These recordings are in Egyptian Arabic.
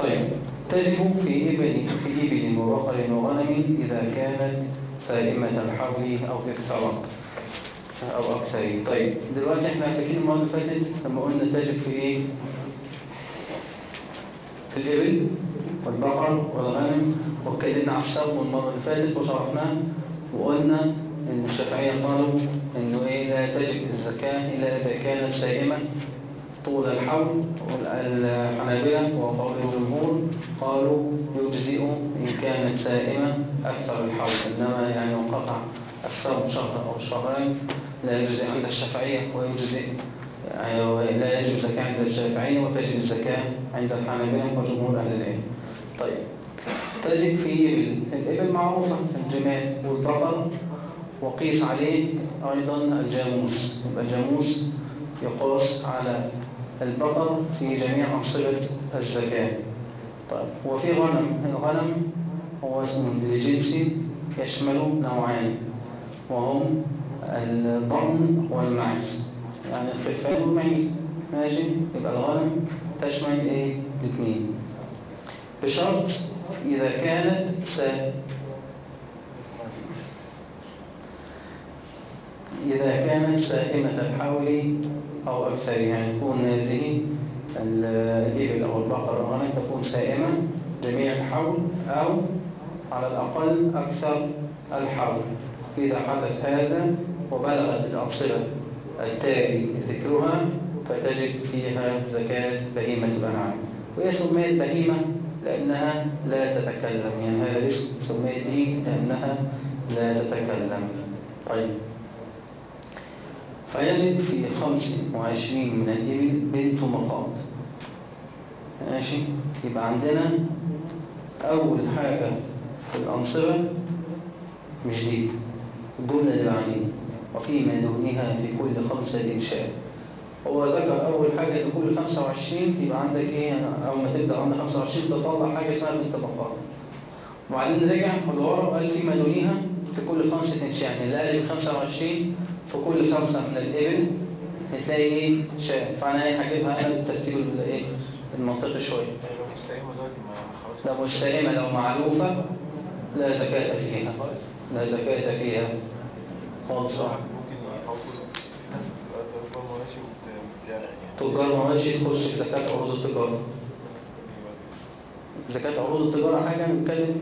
طيب تجب في إبل في إبل وبقر وغنم إذا كانت سائمة الحول أو أكثر أو أكثر طيب دلوقتي احنا فاكرين المرة اللي فاتت لما قلنا تجب في إيه؟ في الإبل والبقر والغنم واتكلمنا عن الشرط المرة اللي فاتت وشرحناه وقلنا إن الشافعية قالوا إنه إيه لا تجب الزكاة إلا إذا كانت سائمة طول الحول والحنابلة وقول الجمهور قالوا يجزئ إن كانت سائمة أكثر الحول إنما يعني انقطع الصوم شهر أو شهرين لا يجزئ عند الشافعية ويجزئ يعني لا يجب الزكاة عند الشافعية وتجب الزكاة عند الحنابلة وجمهور أهل العلم طيب تجب في إبل الإبل معروفة الجمال والبقر وقيس عليه أيضا الجاموس يبقى الجاموس يقاس على البقر في جميع أنصبة الزكاة طيب وفي غنم الغنم هو اسم لجنسي يشمل نوعين وهم الضأن والمعز يعني الخفان والمعيز ماشي يبقى الغنم تشمل ايه الاثنين بشرط إذا كانت س... إذا كانت سائمة الحول أو أكثر يعني تكون هذه الإبل أو البقر أو الغنم تكون سائمة جميع الحول أو على الأقل أكثر الحول إذا حدث هذا وبلغت الأبصرة التالي ذكرها فتجد فيها زكاة بهيمة الأنعام وهي سميت بهيمة لأنها لا تتكلم يعني هذا الاسم سميت به لأنها لا تتكلم طيب فيجب في خمس وعشرين من الإبل بنت مقاط ماشي يبقى عندنا أول حاجة في الأنصبة مش دي الجملة اللي بعدين وفيما دونها في كل خمسة شاء هو ذكر أول حاجة في كل 25 يبقى عندك إيه أول ما تبدأ عند 25 تطلع حاجة اسمها بنت مقاط وبعدين رجع ودورة وقال فيما دونها في كل خمسة شاء يعني اللي أقل من 25 في كل خمسة من الإبل هتلاقي إيه شاء فأنا إيه هجيبها أنا بالترتيب الإيه المنطقي شوية لو مش سائمة لو معلوفة لا زكاة فيها لا زكاة فيها خالص تجار مواشي تخش في زكاة عروض التجارة زكاة عروض التجارة حاجة نتكلم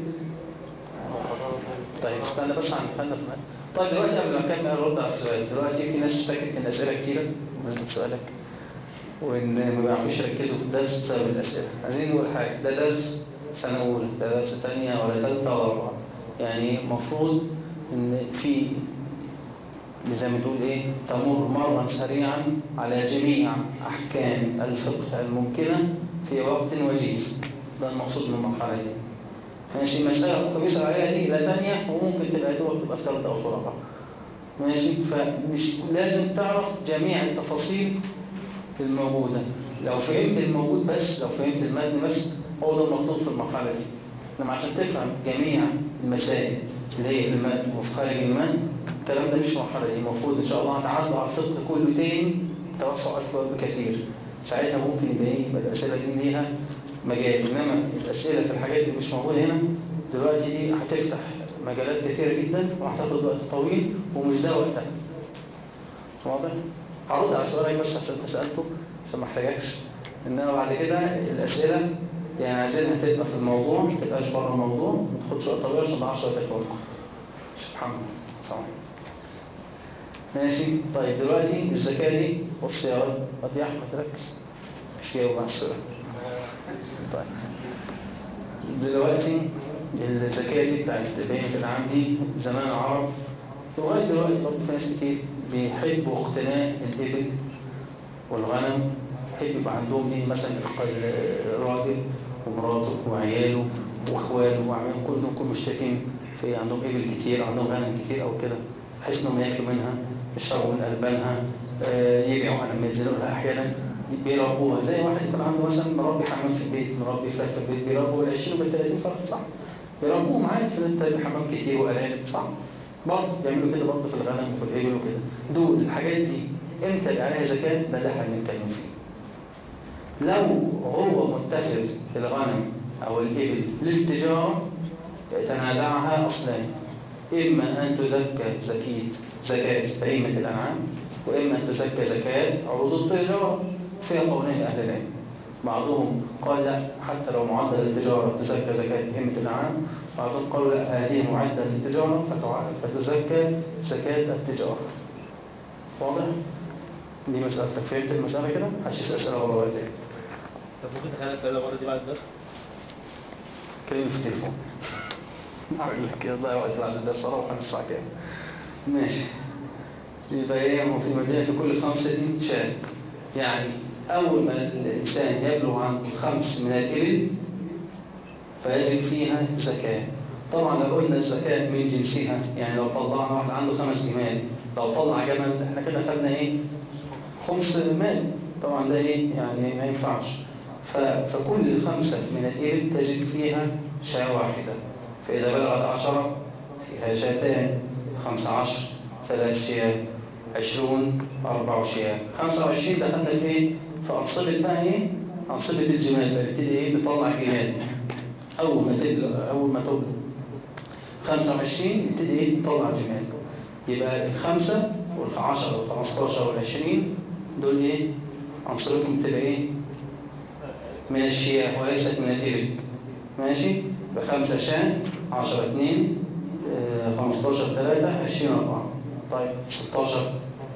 طيب استنى بس عن خلنا في طيب دلوقتي قبل ما نكمل الرد على السؤال دلوقتي في ناس اشتكت من اسئله كتيره بالنسبه لسؤالك وان ما بيعرفوش يركزوا في الدرس بسبب الاسئله عايزين نقول حاجه ده درس سنه اولى ده درس ثانيه ولا ثالثه ولا رابعه يعني المفروض ان في زي ما تقول ايه تمر مرا سريعا على جميع احكام الفقه الممكنه في وقت وجيز ده المقصود من المرحله دي ماشي مسألة ممكن بيسأل عليها دي لا تانية وممكن تبقى دوك تبقى في ثالثة أو رابعة ماشي فمش لازم تعرف جميع التفاصيل الموجودة لو فهمت الموجود بس لو فهمت المتن بس هو ده المطلوب في المرحلة دي لما عشان تفهم جميع المسائل اللي هي في المتن وفي خارج المتن الكلام ده مش مرحلة دي المفروض إن شاء الله هتعدوا على الفقه كله تاني توسع أكبر بكثير ساعتها ممكن يبقى إيه يبقى الأسئلة دي ليها مجال إنما الأسئلة في الحاجات اللي مش موجودة هنا دلوقتي دي هتفتح مجالات كثيرة جدا وهتاخد وقت طويل ومش ده وقتها واضح؟ هرد على سؤالك بس عشان سألته عشان ما احتاجكش إنما بعد كده الأسئلة يعني عايزينها تبقى في الموضوع ما تبقاش بره الموضوع ما تاخدش وقت طويل عشان ما اعرفش وقتك برضه سبحان الله صحيح ماشي طيب دلوقتي الزكاة دي بص يا ولد قد يا أحمد ركز مش جاوب على السؤال طيب دلوقتي الزكاة دي بتاعت بينة العام دي زمان العرب لغاية دلوقتي برضه في ناس كتير بيحبوا اقتناء الإبل والغنم يحب يبقى عندهم ايه مثلا الراجل ومراته وعياله واخواله وعمام كلهم كلهم مشتركين في عندهم إبل كتير عندهم غنم كتير أو كده بحيث انهم ياكلوا منها يشربوا من ألبانها آه يبيعوا لما ينزلوا لها أحيانا بيربوها زي واحد يكون عنده مثلا مربي حمام في البيت مربي فراخ في البيت بيربوا ال 20 وال 30 فرخ صح بيربوهم عادي في انت حمام كتير وارانب صح برضه بيعملوا كده برضه في الغنم وفي الابل وكده دول الحاجات دي امتى يبقى عليها زكاه ده اللي احنا بنتكلم فيه لو هو متخذ الغنم أو الإبل للتجارة يتنازعها أصلان إما أن تزكى زكية زكاة بهيمة الأنعام وإما أن تزكى زكاة عروض التجارة فيها قولين أهل العلم بعضهم قال لا حتى لو معدة للتجارة تزكى زكاة بهيمة الأنعام بعضهم قالوا لا هذه معدة للتجارة فتزكى زكاة التجارة واضح؟ دي مسألتك فهمت المسألة كده؟ محدش يسأل أسئلة ورا وقت طب ممكن تخلي الأسئلة مرة دي بعد الدرس؟ كلمة في التليفون أقول لك كده ضيع وقت بعد الدرس أروح الساعة كام ماشي يبقى إيه وفي مدينة كل خمسة شاة يعني أول ما الإنسان يبلغ عن خمس من الإبل فيجب فيها زكاة طبعا لو قلنا الزكاة من جنسها يعني لو طلعنا واحد عنده خمس جمال لو طلع جمل احنا كده خدنا ايه خمس مال طبعا ده ايه يعني ما ينفعش ف- فكل خمسة من الإبل تجد فيها شاة واحدة فإذا بلغت عشرة فيها شاتان خمسة عشر ثلاث شياه عشرون أربع شياه خمسة وعشرين دخلنا في إيه؟ في أنصبة بقى إيه؟ أنصبة الجمال بقى تبتدي إيه؟ بتطلع جمال أول ما تبلغ أول ما تبلغ 25 يبتدي إيه؟ تطلع جمال يبقى الخمسة والعشرة والخمستاشر والعشرين دول إيه؟ أنصبتهم تبقى إيه؟ من الشياه وليست من الإبل ماشي بخمسة شان عشرة اتنين آه، خمستاشر تلاتة عشرين أربعة طيب ستاشر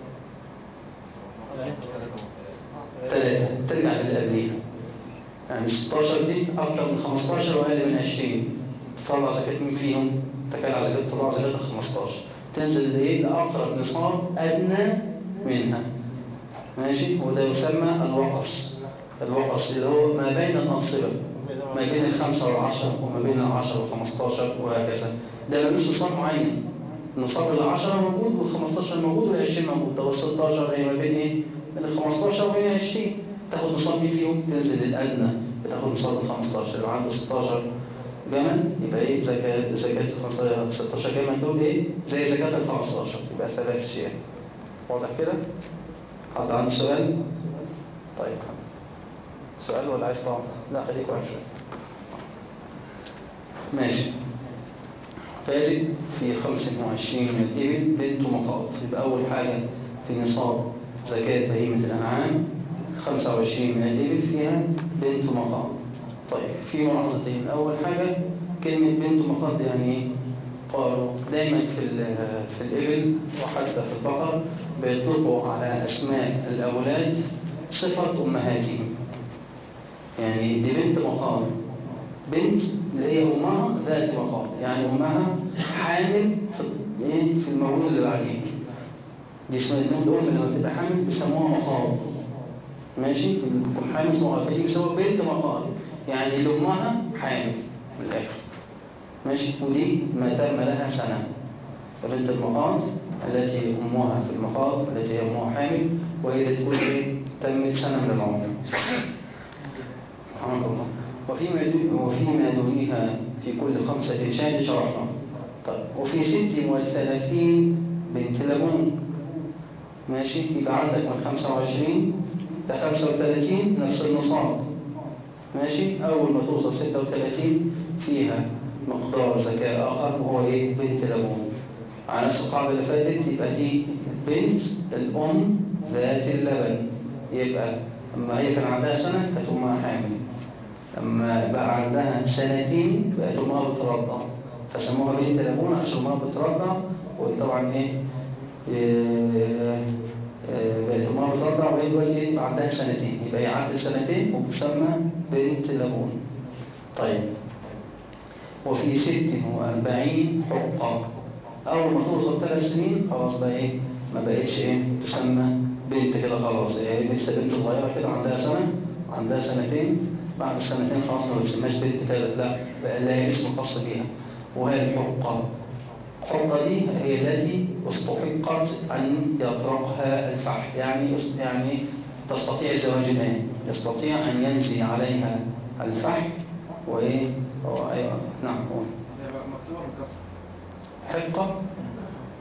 تلاتة ترجع للي قبليها يعني 16 دي أكتر من 15 وأقل من 20 تطلع زكاة مين فيهم؟ تكالع زكاة تطلع زكاة ال 15 تنزل لإيه؟ لأقرب نصاب أدنى منها ماشي وده يسمى الوقص الوقص اللي هو ما بين الأنصبة ما بين الخمسة والعشرة وما بين العشرة والخمستاشر وهكذا ده ملوش نصاب معين نصاب العشرة موجود والخمستاشر موجود والعشرين موجود ده والستاشر هي ما بين ايه؟ بين الخمستاشر وبين العشرين تاخد نصاب مين فيهم تنزل الأدنى بتاخد نصاب الخمستاشر لو عنده ستاشر جمل يبقى ايه زكاة زكاة الخمستاشر 16 جمل دول ايه؟ زي زكاة الخمستاشر يبقى ثلاث شيء واضح كده؟ حد عنده سؤال؟ طيب سؤال ولا عايز تعمل؟ لا خليك واحد شوية ماشي فيجب في 25 من الإبل بنت مخاض يبقى أول حاجة في نصاب زكاة بهيمة الأنعام 25 من الإبل فيها بنت مخاض طيب في ملاحظتين أول حاجة كلمة بنت مخاض يعني إيه؟ قالوا دايما في ال- في الإبل وحتى في البقر بيطلقوا على أسماء الأولاد صفة أمهاتهم يعني دي بنت مخاض بنت اللي هي أمها ذات مخاض يعني أمها حامل في إيه؟ في المولود اللي بعديه دي اسمها البنت الأم لما بتبقى حامل بيسموها مخاض ماشي تكون حامل صغيرة فدي بيسموها بنت مخاض يعني اللي أمها حامل من الآخر ماشي ودي ما تم لها سنة فبنت المخاض التي أمها في المخاض التي هي أمها حامل وهي تكون إيه؟ تمت سنة من العمر سبحان الله وفيما دون- وفيما دونها في كل خمسة شاة شرحنا طيب وفي ست وثلاثين بنت لبون ماشي يبقى عندك من خمسة وعشرين لخمسة وثلاثين نفس النصاب ماشي أول ما توصل ستة وثلاثين فيها مقدار زكاة آخر وهو إيه بنت لبون على نفس القاعدة اللي فاتت يبقى دي بنت الأم ذات اللبن يبقى لما هي كان عندها سنة كانت أمها حامل لما بقى عندها سنتين بقت أمها بترضع فسموها بنت لبون عشان أمها بترضع وطبعا إيه إيه، إيه، بقت أمها بترضع وهي دلوقتي إيه؟ بقى عندها سنتين يبقى هي عدت سنتين وبتسمى بنت لبون طيب وفي ست وأربعين حقة أول ما توصل ثلاث سنين خلاص بقى إيه ما بقتش إيه تسمى بنت كده خلاص هي لسه بنت صغيرة كده عندها سنة عندها سنتين بعد السنتين خلاص ما بتسماش بنت كذا لا بقى لها اسم خاص بيها وهي الحقة الحقة دي هي التي استحقت أن يطرقها الفحل يعني يعني تستطيع زواجها يستطيع أن ينزل عليها الفحل وإيه هو أيوة نعم هو مكتوبة بالكسر حقة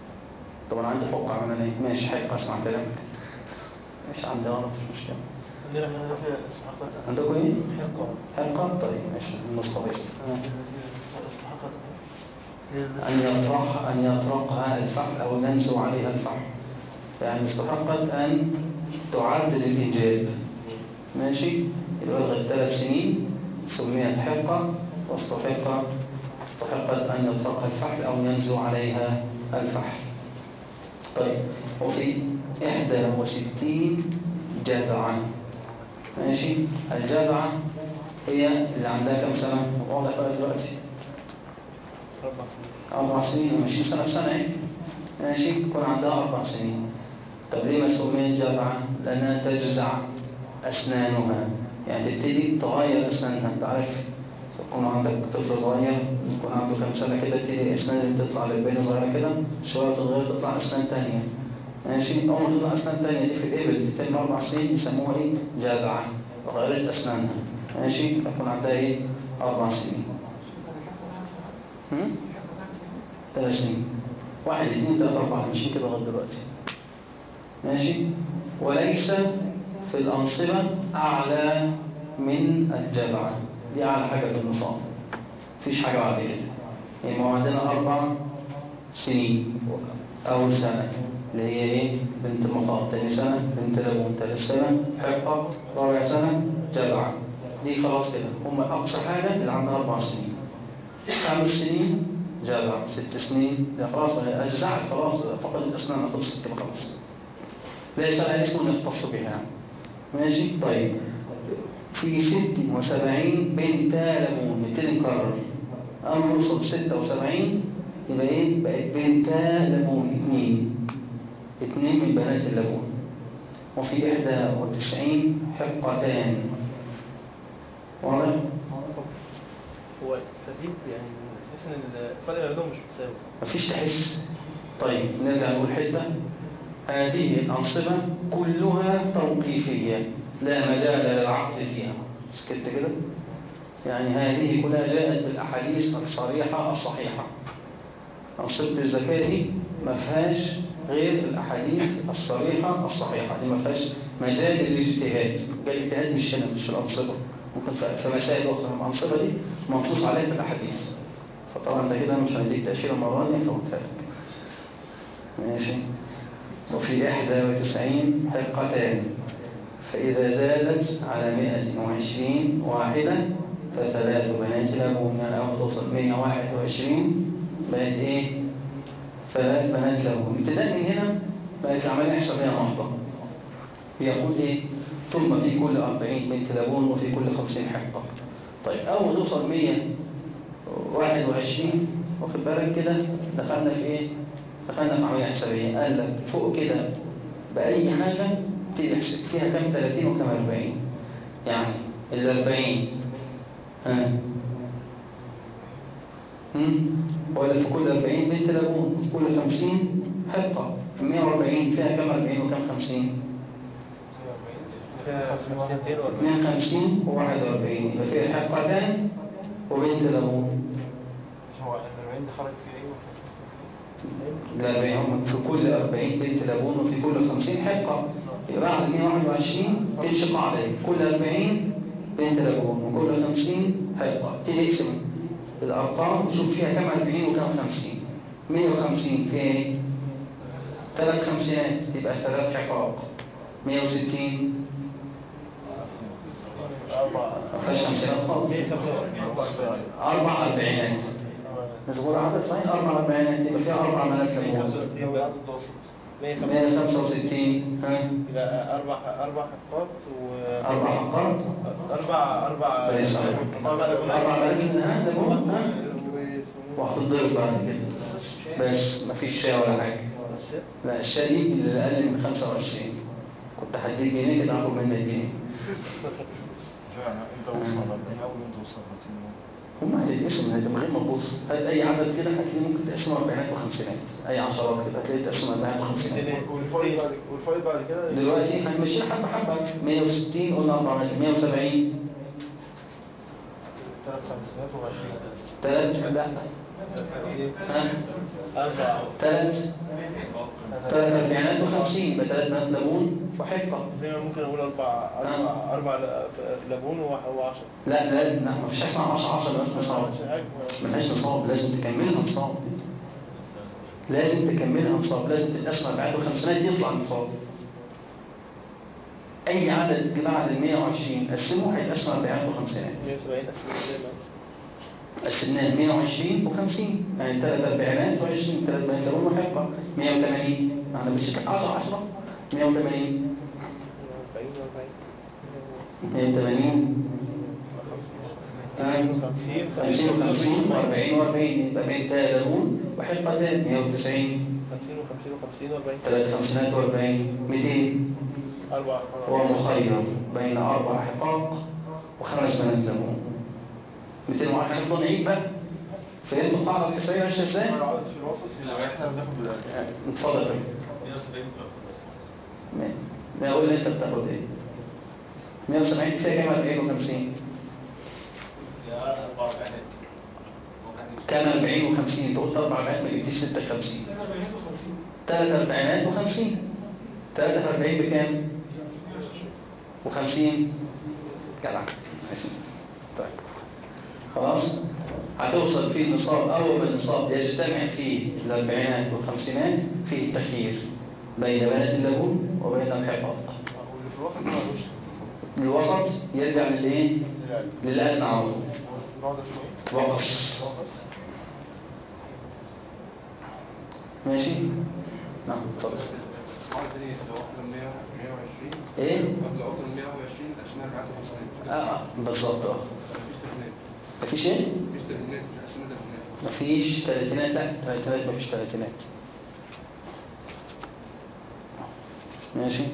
طبعا عندي حقة عملية ماشي حقة اسمع كلامك مش عندي غلط مش مشكلة عندنا في استحقاق عندكم ايه؟ حقة حقا طيب ماشي المصطفى يوسف. استحقاق أن يطرح أن يطرقها الفحل أو ينزو عليها الفحل يعني استحقت أن تعد للإنجاب ماشي يبقى لغاية ثلاث سنين سميت حقة واستحق استحقت أن يطرقها الفحل أو ينزو عليها الفحل طيب وفي إحدى وستين جذعة ماشي الجذعة هي اللي عندها كم سنة واضح بقى دلوقتي أربع سنين أربع سنين وماشيين سنة في سنة إيه؟ ماشي يكون عندها أربع سنين طب ليه ما سميت جذعة؟ لأنها تجزع أسنانها يعني تبتدي تغير أسنانها أنت عارف تكون عندك طفل صغير يكون عنده كام سنة كده تبتدي الأسنان اللي تطلع للبين صغيرة كده شوية تتغير تطلع أسنان تانية ماشي أول ما تطلع أسنان تانية دي في الإبل تتم أربع سنين يسموها إيه؟ جذعة وغيرت أسنانها ماشي يكون عندها إيه؟ أربع سنين هم؟ ثلاث سنين واحد اثنين ثلاثة أربعة ماشي كده لغاية دلوقتي ماشي وليس في الأنصبة أعلى من الجذعة دي أعلى حاجة في النظام مفيش حاجة بعد كده يعني ما هو عندنا أربع سنين أول سنة اللي هي إيه بنت مخاض تاني سنة بنت لبون تالت سنة حقة رابع سنة جذعة دي خلاص كده هم أقصى حاجة اللي عندها أربع سنين خمس سنين جابع ست سنين ده خلاص أجزعت خلاص فقدت أسنانها خلصت كده خلاص ليس لها اسم يختص بها ماشي طيب في ست وسبعين بنت لبون نبتدي نكرر أما نوصل بستة وسبعين يبقى إيه بقت بنت لبون اتنين اتنين من بنات اللبون وفي إحدى وتسعين حقتان واضح؟ هو الترتيب يعني تحس ان الفرق بينهم مش متساوي مفيش تحس طيب نرجع نقول حتة هذه الأنصبة كلها توقيفية لا مجال للعقل فيها سكت كده يعني هذه كلها جاءت بالأحاديث الصريحة الصحيحة أنصبة الزكاة دي ما فيهاش غير الأحاديث الصريحة الصحيحة دي ما فيهاش مجال للاجتهاد جاء الاجتهاد مش هنا مش في الأنصبة ممكن في في مسائل أخرى الأنصبة دي منصوص عليها في الأحاديث فطبعا ده كده مش هنديك تأشيرة مرة دي فوتها لك ماشي وفي إحدى وتسعين حلقتان فإذا زادت على مئة وعشرين واحدة فثلاث بنات لبون يعني أول توصل مئة واحد وعشرين بقت إيه؟ ثلاث بنات لبون ابتداء من هنا بقت العملية حسابية محضة بيقول إيه؟ ثم في كل أربعين بنت لبون وفي كل خمسين حقة طيب أول توصل مئة واحد وعشرين واخد بالك كده دخلنا في ايه دخلنا في عملية حسابية قال لك فوق كده بأي حاجة تيجي تحسب فيها كام 30 وكام 40 يعني ال 40 ها هم؟ ولا في كل 40 بنت لبون في كل 50 حقة في 140 فيها كام 40 وكام 50 فيها خمسين وأربعين 52 و41 يبقى فيها حقتان وبنت لبون هو الأربعين ده خرج فيه ايه الأربعين هم في كل 40 بنت لبون وفي كل 50 حقة يبقى بعد 121 تمشي قاعدة كل 40 بنت لبون وكل 50 حقة تيجي اقسم الأرقام وشوف فيها كام 40 وكام 50 150 فيها ايه؟ ثلاث خمسينات يبقى ثلاث حقائق 160 أربعة ما فيهاش خمسينات خالص أربع أربعينات مزبور عدد صحيح أربع أربعينات يبقى فيها أربع بنات لبون 165 ها يبقى أربع أربع حقات و أربع حقات أربع أربع بلاش أربع أربع بنات ها لبون ها وهتتضرب بعد كده بس مفيش شاي ولا حاجة لا الشاي دي اللي أقل من 25 كنت هديك جنيه كده هاخد منك جنيه فعلا انت وصل 40 اول انت وصل 50 هم هتتقسم من غير ما تبص هات اي عدد كده هتلاقيه ممكن تقسمه اربعينات وخمسينات اي عشرات كده هتلاقيه تقسمه اربعينات وخمسينات والفايد بعد والفايد بعد كده دلوقتي هنمشي حبه حبه 160 قلنا 400 170 ثلاث خمسينات و20 ثلاث لا ها أربعة ثلاث ثلاث أربعينات وخمسين يبقى ثلاث بنات ليمون وحقة زي ما ممكن أقول أربع أربع أربع لبون وعشرة لا لا لا مفيش حاجة اسمها 10 10 بنات نصاب ملهاش نصاب لازم تكملها نصاب لازم تكملها نصاب لازم تتقسم بعد وخمسينات يطلع نصاب أي عدد بعد ال 120 قسمه هيتقسم 40 وخمسينات 170 أسئلة زي ما قسمناه 120 و50 يعني ثلاث أربعينات و20 ثلاث بنات ليمون وحقة 180 احنا بنشتكي 10 10 180 180 خمسين 50 و50 و40 و40 يبقى بين ليمون وحقة 190 خمسين وخمسين وخمسين وأربعين ثلاث خمسينات و40 200 أربعة هو مخير بين أربع حقاق وخمس بنات ليمون 201 هنفضل نعيد بقى فهمت القاعدة الحسابية ماشية ازاي؟ العدد في الوسط احنا بناخد بالألف اتفضل يا فندم. ما- ما اقول لي انت بتاخد ايه 170 فيها كام 40 و50 كام 40 و50 انت قلت اربع اربعات ما جبتش 56 ثلاث اربعينات و50 43 بكام و50 جدع ماشي. طيب خلاص هتوصل فيه النصاب اول النصاب يجتمع فيه الاربعينات والخمسينات فيه التخيير بين بنات اللبون وبين الحفاظ واللي في الوسط ما ملوش الوسط يرجع للايه للألف للادنى عوض النوع ده اسمه ايه؟ وقف ماشي نعم اتفضل ايه اه آه، بالظبط اه مفيش ايه مفيش تلاتينات لا تلاتينات مفيش تلاتينات ماشي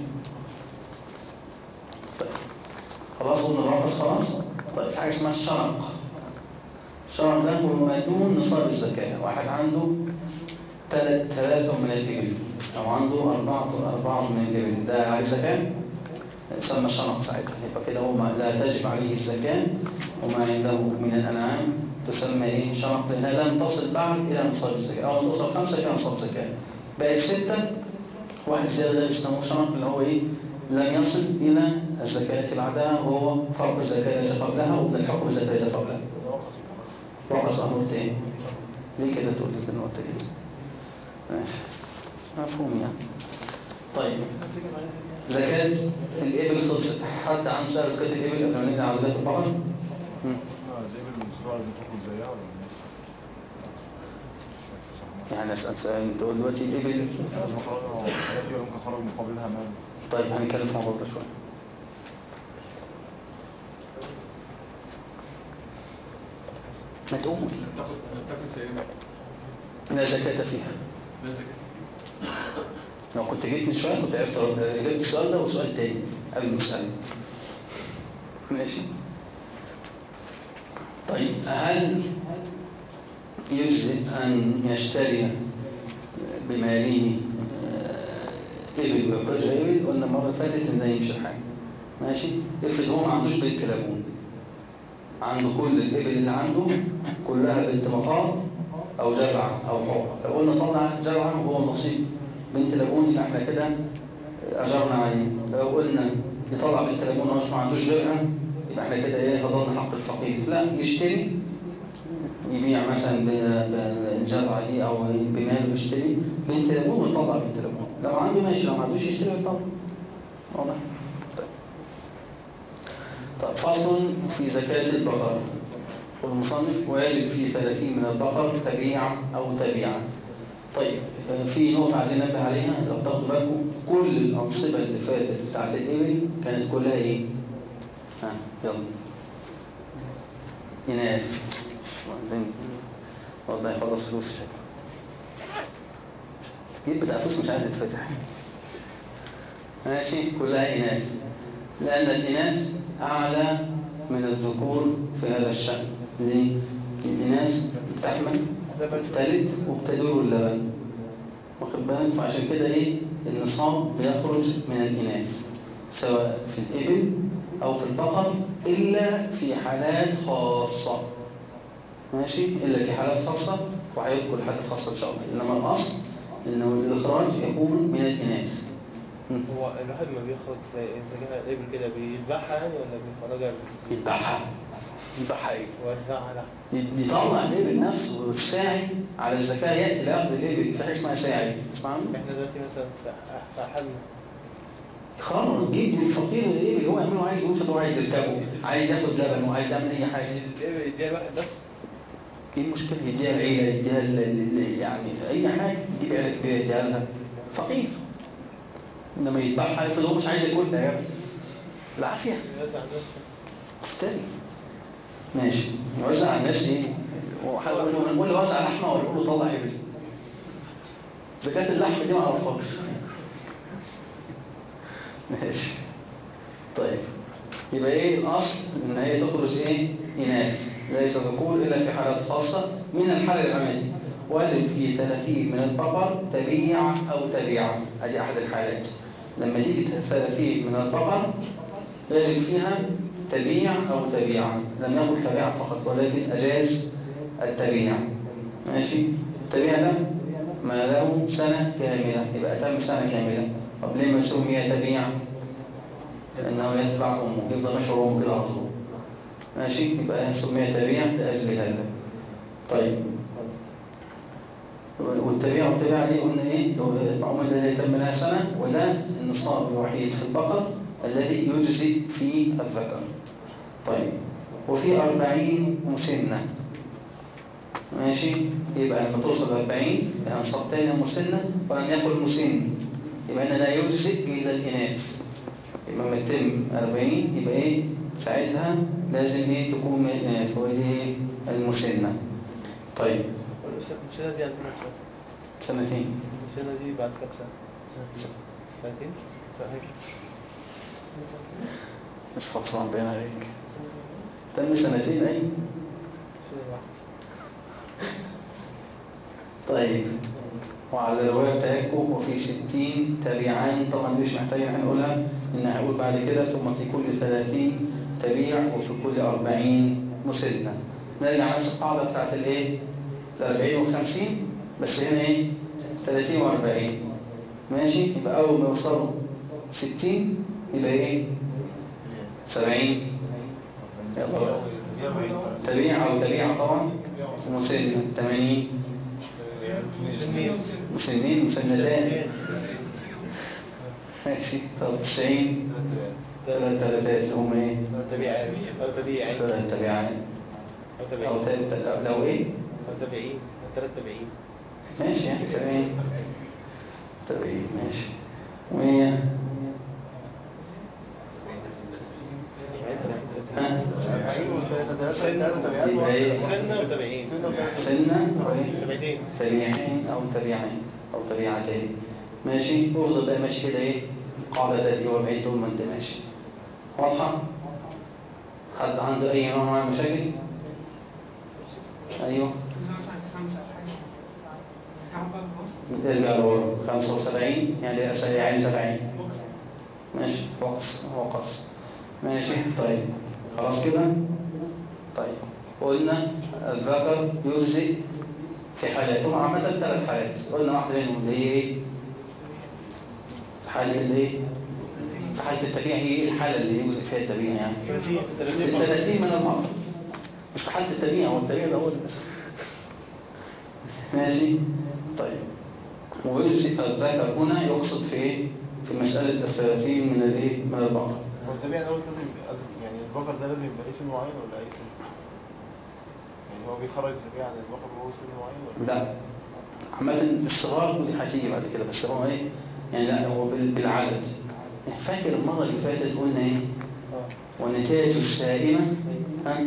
طيب خلاص قلنا الرقص خلاص طيب في حاجه اسمها الشرق الشرق ده هو ما دون نصاب الزكاه واحد عنده ثلاث ثلاثة من الإبل أو عنده أربعة أربعة من الإبل ده عليه زكاة يسمى شرق ساعتها يبقى كده هو ما لا تجب عليه الزكاة وما عنده من الأنعام تسمى إيه شرق لأنها لم تصل بعد إلى نصاب الزكاة أو توصل خمسة إلى نصاب الزكاة بقت ستة واحد زيادة يسموه شرق اللي هو إيه لم يصل إلى الزكاة التي بعدها وهو فرق الزكاة التي قبلها وابن الحكم الزكاة التي قبلها وقص أمر تاني ليه كده تقول لي النقطة دي ماشي مفهوم يعني طيب زكاة الإبل خلصت حد عنده سؤال زكاة الإبل قبل ما نبدأ على زكاة البقر؟ مم. اه الإبل المزروعة لازم تاخد زيها ولا ايه؟ يعني أسأل سؤال تقول دلوقتي الإبل لازم خرج حاجات كده ممكن خرج مقابلها مال طيب هنتكلم في الموضوع ده شوية ما تقوم لا زكاة فيها لو كنت جيت من شوية كنت عرفت أرد جبت السؤال ده وسؤال تاني قبل ما أسأله ماشي طيب هل يجزئ أن يشتري بماله آه، إبل ويخرج إبل قلنا المرة اللي فاتت إن ده يمشي الحال ماشي افرض هو ما عندوش بنت لابون عنده كل الإبل اللي عنده كلها بنت مخاض أو جرع أو حر لو قلنا طلع جرعا وهو نصيب بنت لابون يبقى احنا كده أجرنا عليه لو قلنا يطلع بنت لابون وهو مش ما عندوش غيرها يبقى احنا كده ايه هضرنا حق الفقير لا يشتري يبيع مثلا ب- بالجرعة دي أو بماله يشتري بنت لابون ويطلع بنت لابون لو عنده ماشي لو ما عندوش يشتري ويطلع واضح طيب طيب فصل في زكاة البقر والمصنف ويجب في 30 من البقر تبيع أو تبيعا طيب آه، في نقطة عايزين ننبه عليها لو تاخدوا بالكم كل الأنصبة اللي فاتت بتاعت الإبل كانت كلها إيه؟ ها يلا إناث وبعدين والله يخلص فلوس شكله الجيب بتاع فلوس مش عايز يتفتح ماشي كلها إناث لأن الإناث أعلى من الذكور في هذا الشأن ليه؟ الإناث بتحمل تلد وبتدور اللبن واخد بالك فعشان كده إيه النصاب بيخرج من الإناث سواء في الإبل أو في البقر إلا في حالات خاصة ماشي إلا في حالات خاصة وهيذكر الحالات الخاصة إن شاء الله إنما الأصل إنه الإخراج يكون من الإناث م. هو الواحد ما بياخد زي انت كده الابل كده بيذبحها يعني ولا بيخرجها يذبحها يذبحها إيه؟ ويوزعها لحم يطلع الإبل نفسه والساعي على الزكاة يأتي لأخذ الإبل في حاجة اسمها ساعي تسمعني؟ احنا دلوقتي مثلا في في حالنا خرج جيب الفقير الإبل هو يعمله عايز يوصل هو عايز يركبه عايز ياخد لبن وعايز يعمل أي حاجة الابل يديها الواحد بس ايه المشكلة يديها العيلة يديها ال- ال- يعني أي حاجة يجيب عيلة كبيرة يديها لها فقير إنما يذبحها يفرض هو مش عايز ياكلها يا ابني العافية يوزع نفسه تاني ماشي يوزع على الناس ايه وحاول له نقول له وزع لحمه ولا نقول له طلع ابل زكاة اللحم دي ما اعرفهاش ماشي طيب يبقى ايه الاصل ان هي تخرج ايه اناث ليس ذكور الا في حالات خاصه من الحاله العمليه واجب في 30 من البقر تبيع او تبيعه ادي احد الحالات لما تيجي 30 من البقر يجب فيها تبيع أو تبيع لم يقل تبيع فقط ولكن أجاز التبيع ماشي التبيع ده ما له سنة كاملة يبقى تم سنة كاملة طب ليه ما سمي تبيع لأنه يتبع أمه يفضل مشهور أمه كده على طول ماشي يبقى سمي تبيع لأجل هذا طيب والتبيع والتبيع دي قلنا ايه العمر الذي تم لها سنة وده النصاب الوحيد في البقر الذي يجزي في الذكر طيب وفي أربعين مسنة ماشي يبقى لما توصل أربعين يعني نصاب تاني مسنة ولم يكن مسن يبقى أنا لا يجزي إلى الإناث يبقى لما يتم أربعين يبقى إيه ساعتها لازم إيه تكون من الإناث ودي إيه المسنة طيب المشكلة دي عندنا كام سنة؟ سنتين المشكلة دي بعد كام سنة؟ سنتين سنتين؟ صحيح مش فطران بين عليك تم سنتين أي سنة واحدة طيب وعلى الرواية بتاعتكم وفي ستين تبيعان طبعا دي مش محتاجة هنقولها إن هنقول بعد كده ثم في كل ثلاثين تبيع وفي كل أربعين مسنة نرجع نفس القاعدة بتاعت الإيه؟ الأربعين والخمسين بس هنا إيه؟ ثلاثين وأربعين ماشي يبقى أول ما يوصلوا ستين يبقى إيه؟ سبعين يلا تبيع أو تبيع طبعا ومسنة ثمانين مسنين مسنتان ماشي طب 90 ثلاث ثلاثات هم ايه؟ تبيعين أو تبيعين ثلاث تبعات أو او تبيعين ثلاث لو ايه؟ أو تبيعين أو ثلاث تبيعين ماشي يعني تمام تمام ماشي وهي ها يبقى ايه؟ سنة وتبيعين سنة وايه؟ تبيعين تبيعين أو تبيعين أو تبيعتين ماشي وفضل بقى ماشي كده إيه قاعدة 30 و40 طول ما أنت ماشي واضحة حد عنده أي نوع من المشاكل أيوه ارجع لورا 75 يعني يعني 70 ماشي وقص وقص ماشي طيب خلاص كده طيب قلنا الذكر يجزئ في حالات هم عامة ثلاث حالات قلنا واحدة منهم اللي هي ايه في حالة الايه في حالة التبيع هي ايه الحالة اللي يجزئ فيها التبيع يعني 30 30 مرة. الثلاثين من المرة مش في حالة التبيع هو التبيع ده هو اللي- ماشي طيب ويجزئ الذكر هنا يقصد في ايه في مسألة الثلاثين من الايه من البقر هو التبيع دوت لازم يبقى- يعني البقر ده لازم يبقى ليه سن معين ولا اي سن؟ يعني هو بيخرج الزكاة عن البقر وهو سن معين ولا لا عمال الصغار ودي هتيجي بعد كده بس هو ايه يعني لا هو بال- بالعدد فاكر المرة اللي فاتت قلنا ايه آه. ونتاج السائمة ها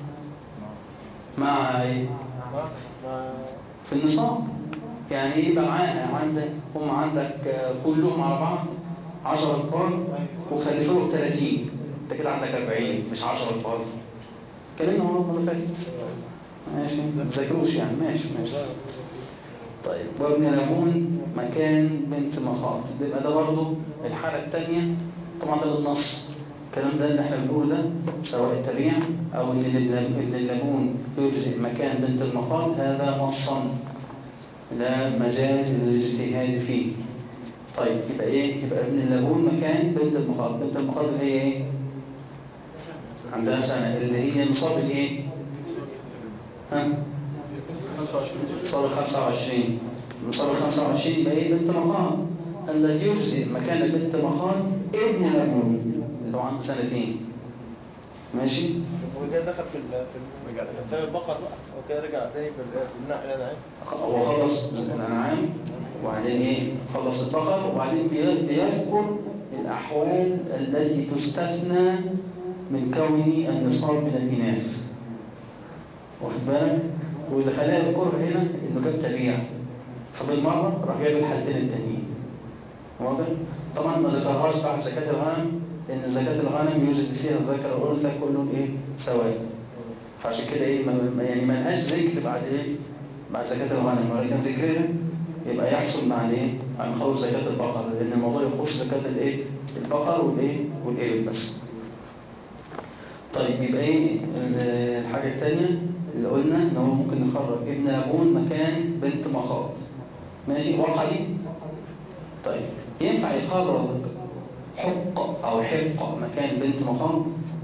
مع ايه ما- ما- في النصاب يعني ايه بقى معاها عندك هم عندك آه، كلهم على بعض 10 كبار وخلفوا لهم 30 انت كده عندك 40 مش 10 كبار كلمنا المرة اللي فاتت ماشي ما تذاكروش يعني ماشي ماشي طيب وابن لبون مكان بنت مخاض يبقى ده برضه الحالة الثانية طبعا ده بالنص الكلام ده اللي احنا بنقوله ده سواء التبيع او ان ال- ان اللبون يجزئ مكان بنت المخاض هذا نصا لا مجال للاجتهاد فيه طيب يبقى ايه يبقى ابن اللبون مكان بنت المخاض بنت المخاض اللي هي ايه عندها سنة اللي هي نصاب الايه ها 25 نصاب ال 25 نصاب ال 25 يبقى ايه بنت مخاض الذي يجزئ مكان بنت مخاض ابن لبون اللي هو عنده سنتين ماشي هو كده دخل في ال في ال- في البقر بقى هو كده رجع تاني في ال- في النقل انا عارف هو خلص الأنعام وبعدين إيه خلص البقر وبعدين بي- بيذكر الأحوال التي تستثنى من كون النصاب من الإناث واخد بالك واللي خلاه يذكرها هنا إنه جاب تبيع فبالمرة راح جايب الحالتين التانيين واضح؟ طبعا ما ذكرهاش بعد زكاة الغنم لأن زكاة الغنم يوجد فيها الذكر والأنثى كلهم إيه سواء فعشان كده ايه ما- ما- يعني ما لهاش ذكر بعد ايه بعد زكاة الغنم ولكن ذكرها يبقى يحصل بعد ايه بعد ما خلص زكاة البقر لان الموضوع يخص زكاة الايه البقر والايه والابل بس طيب يبقى ايه ال- الحاجة الثانية اللي قلنا ان هو ممكن نخرج ابن لبون مكان بنت مخاض ماشي واضحة دي طيب ينفع يخرج حق او حق مكان بنت مخاض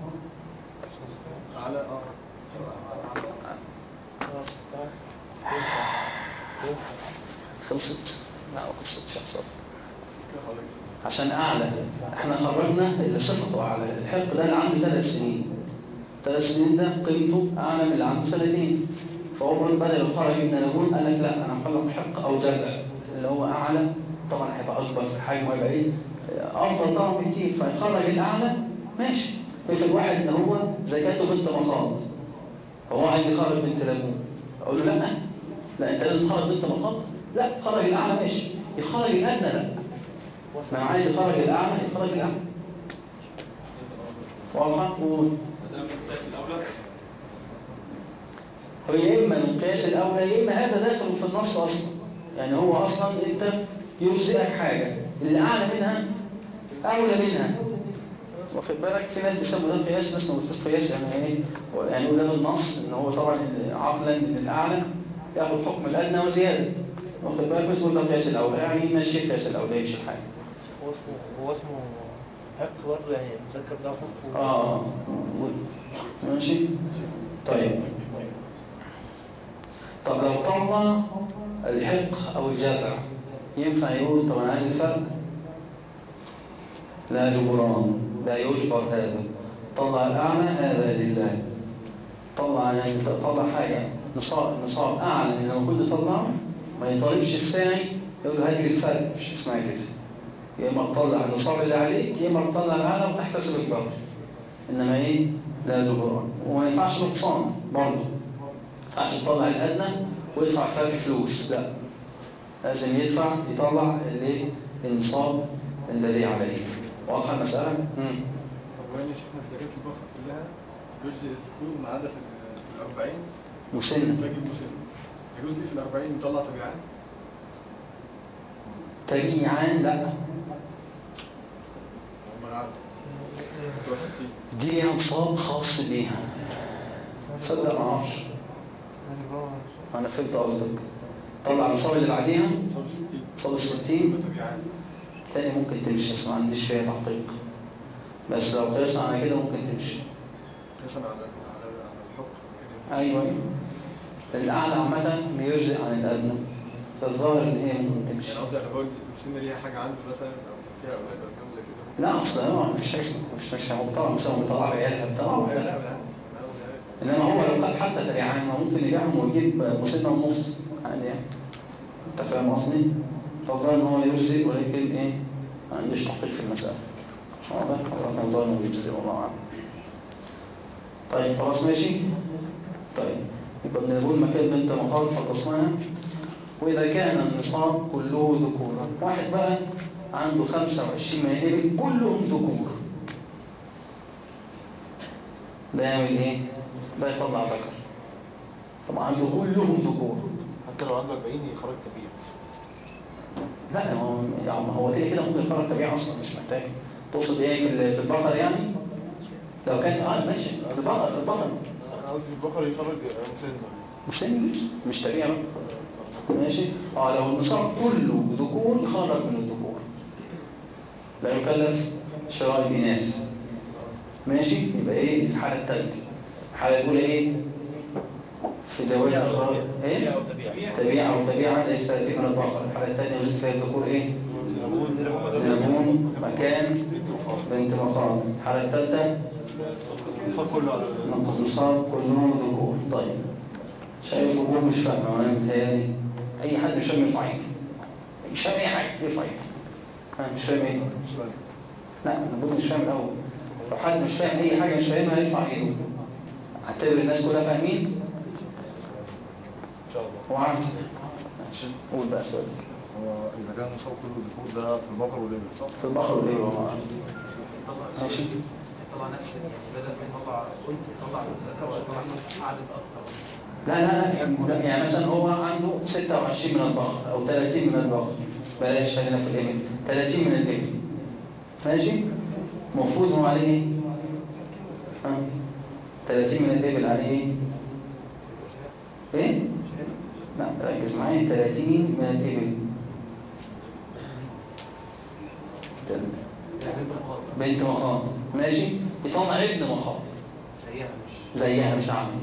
على اه خلصت لا ما خلصتش حصل كده خلاص عشان اعلى احنا خرجنا اللي صفته اعلى الحق ده اللي عنده ثلاث سنين ثلاث سنين ده قيمته اعلى من اللي عنده سنتين فهو برضه بدا يخرج ابن لبون قال لك لا انا مخلق حق او جزع اللي هو اعلى طبعا هيبقى اكبر في الحجم وهيبقى ايه افضل طبعا بكتير فيخرج الاعلى ماشي مثل واحد ان هو زكاته بنت مخاض فهو عايز يخرج بنت لبون اقول له لا لا انت لازم تخرج بنت مخاض لا خرج الاعلى ماشي يخرج الادنى لا ما أنا عايز يخرج الأعلى يخرج الأعلى واضحة؟ قول هو يا إما من قياس الأولى يا إما هذا داخل في النص أصلا يعني هو أصلا أنت يجزئك حاجة اللي أعلى منها أولى منها واخد بالك في ناس بيسموا ده قياس ناس ما بتقولش قياس يعني ايه يعني يقول ده النص ان هو طبعا عقلا ان الاعلى ياخد حكم الادنى وزياده واخد بالك بس يقول ده قياس الاولى يعني ماشي قياس الاولى يمشي الحاجه هو اسمه هو اسمه حق برضه يعني المذكر ده حق اه ماشي طيب طب لو طلع الحق او الجذع ينفع يقول طب انا عايز الفرق لا جبران لا يجبر هذا طلع الاعلى هذا لله طلع يعني طلع حاجه نصاب نصاب اعلى من لو كنت طلعه ما يطالبش الساعي يقول له هات لي الفرق مش اسمها كده يا اما تطلع النصاب اللي عليك يا اما تطلع الاعلى وتحتسب الباقي انما ايه لا جبران وما ينفعش نقصان برضه ما ينفعش تطلع الادنى ويدفع فرق فلوس لا لازم يدفع يطلع الايه النصاب الذي عليه واضحه المساله امم طب وين شفنا زكاة البقر كلها يجزي الذكور ما عدا في ال 40 مسن باقي المسن يجوز لي في ال 40 نطلع تبعات تبيعان لا ما عارف بتوع 60 دي ليها نصاب خاص بيها تصدق ما اعرفش انا فهمت قصدك طلع النصاب اللي بعديها صار 60 نصاب الستين تبعات تاني ممكن تمشي بس ما عنديش فيها تحقيق بس لو قياس على كده ممكن تمشي قياسا على على على الحكم كده. ايوه أيوة. الاعلى عامه بيجزئ عن الادنى فالظاهر ان هي ممكن تمشي يعني قصدي يعني هو المسن ليها حاجة عنده مثلا أو فيها أولاد أو كلام زي كده لا اصلا هو مش عايز مش مش هو طبعا مش هو بيطلع عيالها بتاعه لا لا بالعكس لا، انما هو لو خد حتى تبعان ما ممكن يبيعهم ويجيب مسنه ونص عادي يعني انت فاهم قصدي؟ فالظاهر ان هو يجزئ ولكن ايه ما عنديش تحقيق في المساله واضح؟ هو الموضوع انه يجزئ والله اعلم طيب خلاص ماشي طيب يبقى بنقول مكان بنت مخاض خلصناها وإذا كان النصاب كله ذكورا واحد بقى عنده 25 من الإبل كلهم ذكور ده يعمل إيه؟ ده يطلع ذكر طبعا عنده كلهم ذكور حتى لو عنده 40 يخرج كبير لا هو يعني هو كده كده ممكن يخرج طبيعي أصلا مش محتاج تقصد إيه في ال- في البقر يعني؟ لو كان اه ماشي في البقر في البقر قصدي البقر يخرج مسن مسن مش طبيعي بقى. ماشي اه لو النصاب كله ذكور يخرج من الذكور لا يكلف شراء الإناث ماشي يبقى ايه الحالة الثالثة الحالة الأولى ايه في زواج أخرى ايه تبيع أو تبيع ليس فيه من البقر الحالة الثانية يوجد فيها الذكور ايه نمون مكان بنت مخاض الحالة الثالثة النصاب كله على نصاب كلهم ذكور طيب شايف الجمهور مش فاهمه وانا متهيألي اي حد مش فاهم يرفع ايده مش فاهم اي حاجه يرفع ايده انا مش فاهم ايه لا انا بقول مش فاهم الاول لو حد مش فاهم اي حاجه مش فاهمها يرفع ايده اعتبر الناس كلها فاهمين ان شاء الله هو عارف عشان قول بقى سؤال هو إذا كان النصاب كله ذكور ده في البقر والإبل صح؟ في البقر والايه هو ماشي طلع نفس يعني بدل ما يطلع كنت يطلع ذكر ويطلع عدد اكتر لا لا لا يعني مثلا هو عنده 26 من البقر او 30 من البقر بلاش خلينا في الابل 30 من الابل ماشي المفروض هو عليه ايه ها 30 من الابل عليه ايه ايه لا ركز معايا 30 من الابل بنت مخاض ماشي يطلع ابن مخاض زيها مش زيها مش عامل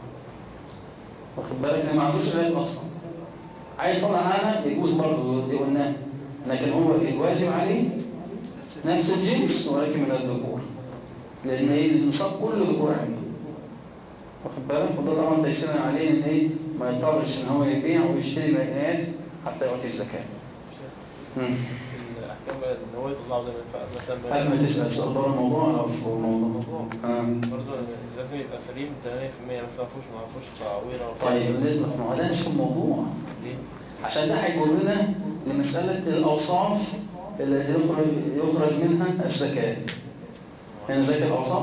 واخد بالك ان ما عندوش غير اصلا عايز يطلع عنها يجوز برضه دي قلناها لكن هو الواجب عليه نفس الجنس ولكن من الذكور لان ايه النصاب كله ذكور عنده واخد بالك وده طبعا تيسيرا عليه ان ايه ما يضطرش ان هو يبيع ويشتري من الناس حتى يعطي الزكاه مم. الاحكام ان هو يطلع زي ما ينفع مثلا قبل ما تسال سؤال بره الموضوع او في الموضوع آه. برضه لازم يبقى سليم 8% ما فيهوش ما فيهوش تعويره ولا طيب بالنسبه ما هو ده مش الموضوع ليه؟ عشان ده هيجرنا لمسألة الأوصاف التي يخرج, يخرج منها الزكاة يعني زكاة الأوصاف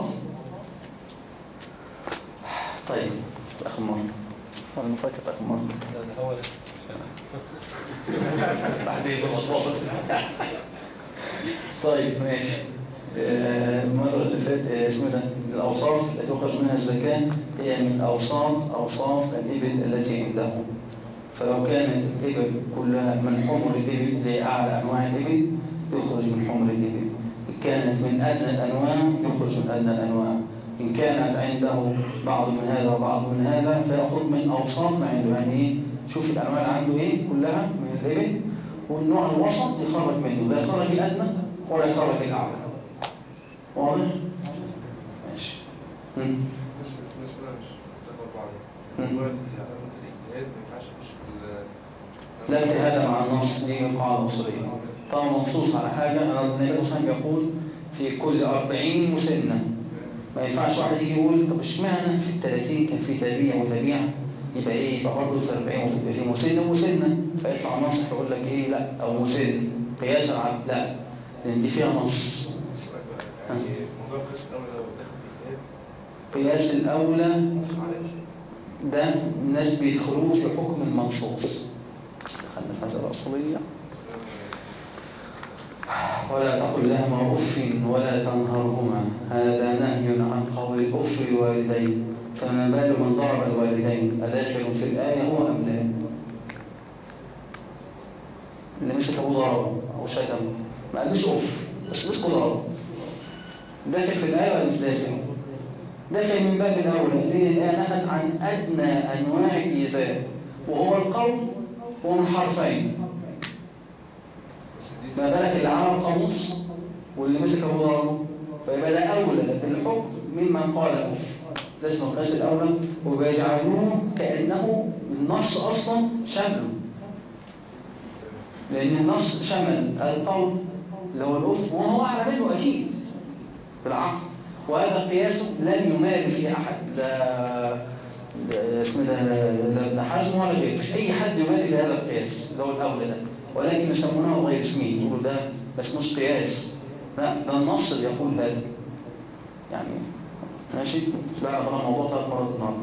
طيب آخر مرة أنا فاكر آخر مرة ده هو ده بعدين بمطبطة طيب ماشي آه، المرة اللي فاتت آه، اسمه ده الأوصاف التي يخرج منها الزكاة هي من أوصاف أوصاف الإبل التي عنده فلو كانت الإبل كلها من حمر الإبل اللي هي أعلى أنواع الإبل يخرج من حمر الإبل إن كانت من أدنى الأنواع يخرج من أدنى الأنواع إن كانت عنده بعض من هذا وبعض من هذا فيأخذ من أوصاف ما عنده يعني إيه شوف الأنواع اللي عنده إيه كلها من الإبل والنوع الوسط يخرج منه لا يخرج الأدنى ولا يخرج الأعلى واضح؟ ماشي مم. الناس الناس اللي مش بتاخد بعض مم. هو العلامات الاجتهاد ما ينفعش يخش في ال- لا اجتهاد مع النص دي قاعدة أصولية طبعا منصوص على حاجة أنا النبي صلى الله عليه وسلم يقول في كل أربعين مسنة ما ينفعش واحد يجي يقول طب اشمعنى في الثلاثين كان في تبيع وتبيع يبقى ايه يبقى برضه في 40 وفي في مسن ومسنة فيطلع نص يقول لك ايه لا او مسن قياسا على لا لان دي فيها نص سؤال بقى، يعني موضوع القسم الأول لو دخل في اجتهاد قياس الأولى معلش ده الناس بيدخلوه في حكم المنصوص دخلنا في هذه الأصولية ولا تقل لهما أف ولا تنهرهما هذا نهي عن قول الأف للوالدين فما بال من ضرب الوالدين أداخل في الآية هو أم لا اللي مسك أبوه ضربه أو شتمه ما قالوش أف بس مسكه ضربه داخل في الآية ولا مش داخل داخل من باب الأولى ليه الآية نهت عن أدنى أنواع الإيذاء وهو القول هو من حرفين بس دي ما بالك اللي عمل قاموس واللي مسك ابو ضربه فيبقى ده اولى بالحكم ممن قال أف. ده اسمه القياس الاولى وبيجعلوه كانه النص اصلا شمله لان النص شمل القول اللي هو الاف وهو اعلى منه اكيد بالعقل وهذا قياس لن يماري فيه احد لا لا- اسمه ده لا ابن حزم ولا غيره مش اي حد يماري في هذا القياس اللي هو الاولى ده ولكن يسمونه غير اسمه يقولوا ده بس مش قياس لا ده النص اللي يقول هذا يعني ماشي لا بقى الموضوع ثلاث مرات النهارده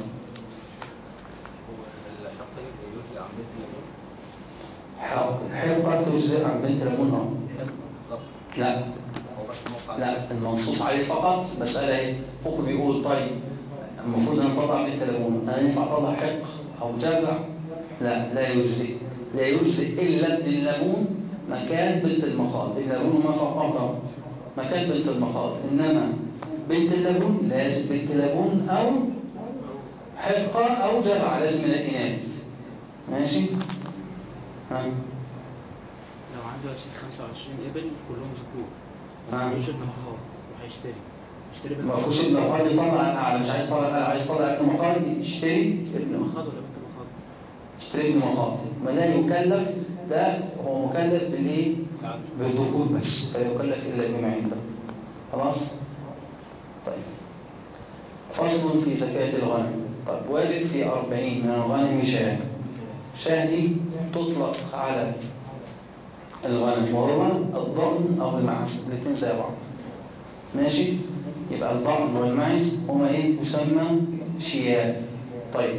الحق يجوز عن بنت اليمين حق الحق برضه ازاي عن بنت لمونة بالظبط لا هو بس موقع لا المنصوص عليه فقط مسألة ايه حكم بيقول طيب المفروض ان انا اطلع بنت ليمون انا ينفع اطلع حق او جذع لا لا يجزئ لا يجزئ الا ابن الليمون مكان بنت المخاض الليمون ما فوق مكان بنت المخاض انما بنت الليمون لازم بنت ليمون او حقه او جذع لازم من الاناث ماشي ها لو عنده 20 25 ابل كلهم ذكور آه. ومعهوش ابن مخاض وهيشتري يشتري بنت ما فيش ابن مخاض يطلع الاعلى مش عايز طلع الاعلى عايز طلع ابن مخاض يشتري ابن مخاض ولا بنت مخاض اشتري ابن مخاض ما لا يكلف ده هو مكلف بالايه بالذكور بس لا يكلف الا بما عنده خلاص طيب فصل في زكاة الغنم طب واجب في أربعين من الغنم شاة شاة دي تطلق على الغنم وهو الضأن أو المعز الاثنين زي بعض ماشي يبقى الضأن والمعز هما ايه يسمى شياه طيب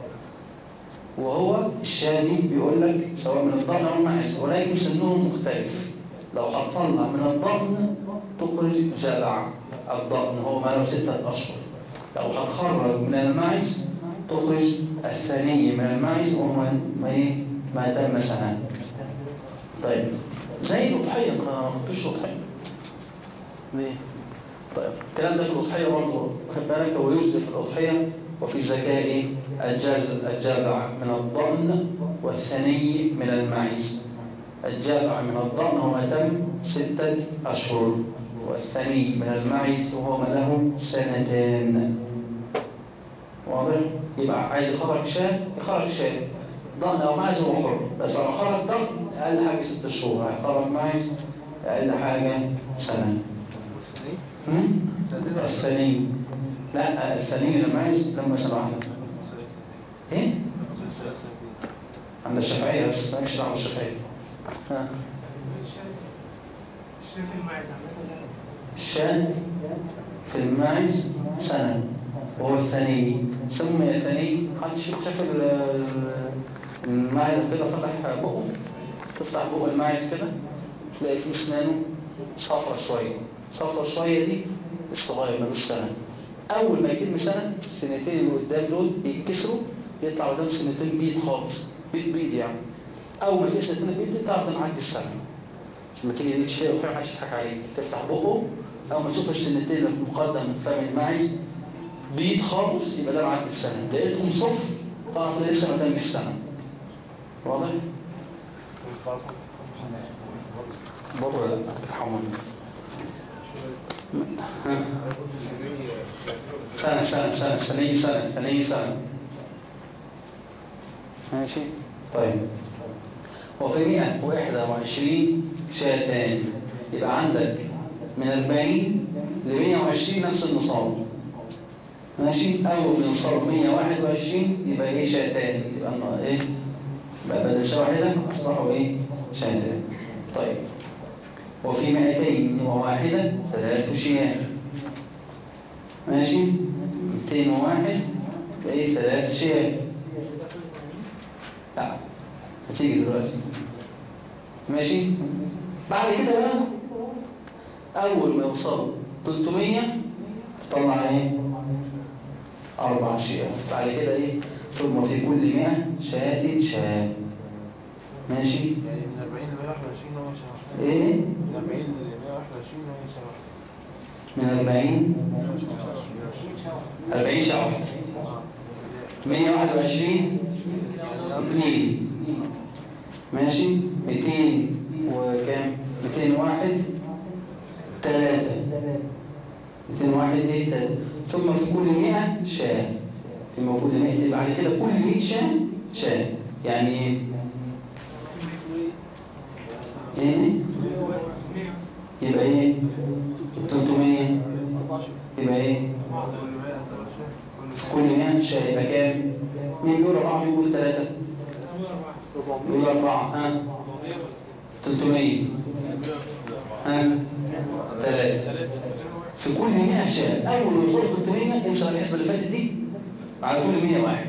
وهو الشادي بيقول لك سواء من الضأن أو المعز ولكن سنهم مختلف لو هتطلع من الضأن تخرج جذع الضأن هو ما له ستة أشهر لو هتخرج من المعز تخرج الثاني من المعز وهو ما إيه؟ ما تم سنة طيب زي الأضحية ما فيش أضحية ليه؟ طيب الكلام ده في الأضحية برضه واخد بالك هو يجزي في الأضحية وفي زكاة إيه؟ الجاز الجذع من الضأن والثني من المعز الجذع من الضأن هو ما تم ستة أشهر والثني من المعز وهو ما له سنتان واضح؟ يبقى عايز يخرج شاة يخرج شاة ضأن أو معز هو حر بس لو خرج ضأن أقل حاجة ست شهور هيخرج معز أقل حاجة سنة هم؟ الثاني لا الثاني من المعز لما سنة واحدة ايه؟ عند الشافعية بس مالكش دعوة بالشافعية ها الشاة في الماعز سنة وهو الثاني سمي الثاني حد شوف شاف ال- ال- الماعز كده فتح بقه تفتح بقه الماعز كده تلاقي فيه اسنانه صفرة شوية صفرة شوية دي الصغير ملوش سنة أول ما يتم سنة السنتين اللي قدام دول يتكسروا يطلع قدام سنتين بيض خالص بيض بيض يعني أول ما تلاقي سنتين بيض دي تعرف إن عدي السنة لما تيجي تشتري وفي محدش يضحك عليك تفتح بقه أول ما تشوف السنتين اللي في مقدم من فم الماعز بيض خالص يبقى ده معدي السنة لقيتهم صفر تعرف إن لسه ما تمش السنة واضح؟ بره لا ترحموني سنة سنة سنة سنة سنة سنة سنة ماشي طيب وفي 121 شاتان يبقى عندك من 40 ل 120 نفس النصاب ماشي أول من نصاب 121 يبقى إيه شاتان يبقى الن- إيه بقى بدل شاة واحدة أصبحوا إيه شاتان طيب وفي 201 ثلاث شياه ماشي 201 ايه ثلاث شياه لا هتيجي دلوقتي ماشي بعد كده بقى اول ما يوصل 300 تطلع ايه اربع شياه بعد كده ايه ثم في كل 100 شاة شاة ماشي يعني من 40 ل 121 هو شهر ايه من 40 ل 121 هو شهر من 40 40 شهر 121 2 ماشي 200 وكام 201 3 201 ايه تلاتة. ثم في كل 100 شاة في موجود 100 بعد كده كل 100 شاة شاة يعني ايه ايه يبقى ايه 300 يبقى ايه كل 100 شاة يبقى كام مين بيقول 4 مين بيقول 3 بيقول 4 ها 300 ها 3 في كل 100 شاة اول ما يوصل 300 امشي على الحسبه اللي فاتت دي على كل 100 واحد